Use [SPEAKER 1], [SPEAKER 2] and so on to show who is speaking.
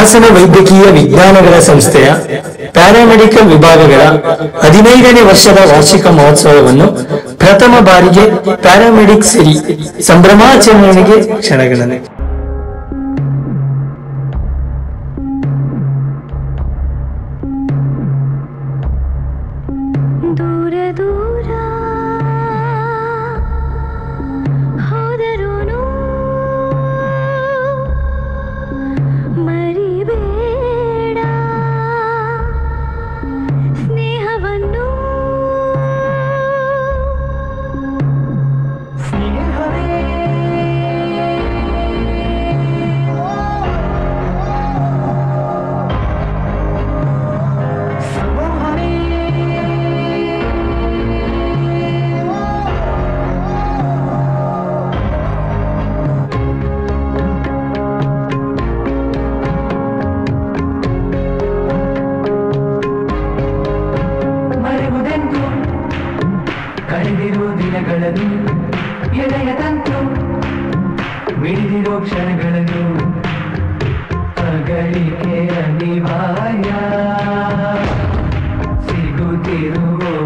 [SPEAKER 1] ಹಾಸನ ವೈದ್ಯಕೀಯ ವಿಜ್ಞಾನಗಳ ಸಂಸ್ಥೆಯ ಪ್ಯಾರಾಮೆಡಿಕಲ್ ವಿಭಾಗಗಳ ಹದಿನೈದನೇ ವರ್ಷದ ವಾರ್ಷಿಕ ಮಹೋತ್ಸವವನ್ನು ಪ್ರಥಮ ಬಾರಿಗೆ ಪ್ಯಾರಾಮೆಡಿಕ್ ಸಿರಿ ಸಂಭ್ರಮಾಚರಣೆಗೆ ಕ್ಷಣಗಣನೆ
[SPEAKER 2] ದೂರ ದೂರ ಹೋದರೂನು ಮರಿಬೇಡ ಸ್ನೇಹವನ್ನು
[SPEAKER 3] ಮರೆಯುವುದೆಂದು ಕಳೆದಿರೋ ದಿನಗಳನ್ನು ಎಳೆಯ ತಂತು ಮಿಡಿದಿರೋ ಕ್ಷಣಗಳನ್ನು ಅಗಳಿಕೆ ಅನಿವಾರ್ಯ ಸಿಗುತ್ತಿರುವ